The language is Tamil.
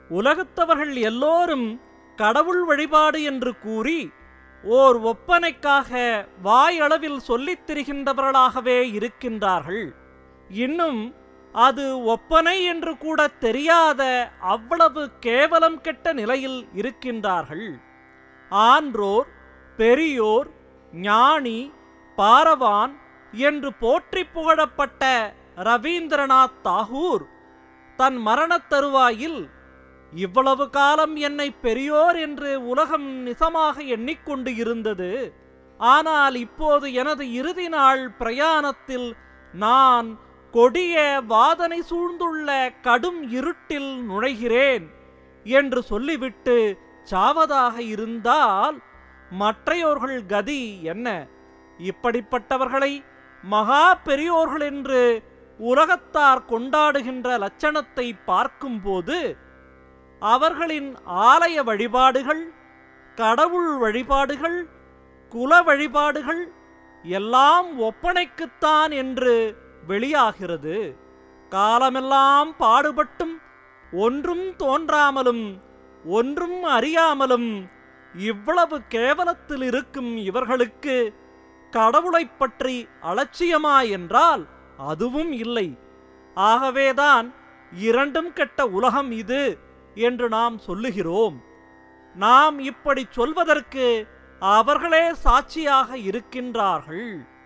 உலகத்தவர்கள் எல்லோரும் கடவுள் வழிபாடு என்று கூறி ஓர் ஒப்பனைக்காக வாயளவில் சொல்லித் திரிகின்றவர்களாகவே இருக்கின்றார்கள் இன்னும் அது ஒப்பனை என்று கூட தெரியாத அவ்வளவு கேவலம் கெட்ட நிலையில் இருக்கின்றார்கள் ஆன்றோர் பெரியோர் ஞானி பாரவான் என்று போற்றி புகழப்பட்ட ரவீந்திரநாத் தாகூர் தன் மரணத் தருவாயில் இவ்வளவு காலம் என்னை பெரியோர் என்று உலகம் நிசமாக எண்ணிக்கொண்டு இருந்தது ஆனால் இப்போது எனது இறுதி நாள் பிரயாணத்தில் நான் கொடிய வாதனை சூழ்ந்துள்ள கடும் இருட்டில் நுழைகிறேன் என்று சொல்லிவிட்டு சாவதாக இருந்தால் மற்றையோர்கள் கதி என்ன இப்படிப்பட்டவர்களை மகா பெரியோர்கள் என்று உலகத்தார் கொண்டாடுகின்ற லட்சணத்தை பார்க்கும்போது அவர்களின் ஆலய வழிபாடுகள் கடவுள் வழிபாடுகள் குல வழிபாடுகள் எல்லாம் ஒப்பனைக்குத்தான் என்று வெளியாகிறது காலமெல்லாம் பாடுபட்டும் ஒன்றும் தோன்றாமலும் ஒன்றும் அறியாமலும் இவ்வளவு கேவலத்தில் இருக்கும் இவர்களுக்கு கடவுளைப் பற்றி அலட்சியமா என்றால் அதுவும் இல்லை ஆகவேதான் இரண்டும் கெட்ட உலகம் இது என்று நாம் சொல்லுகிறோம் நாம் இப்படி சொல்வதற்கு அவர்களே சாட்சியாக இருக்கின்றார்கள்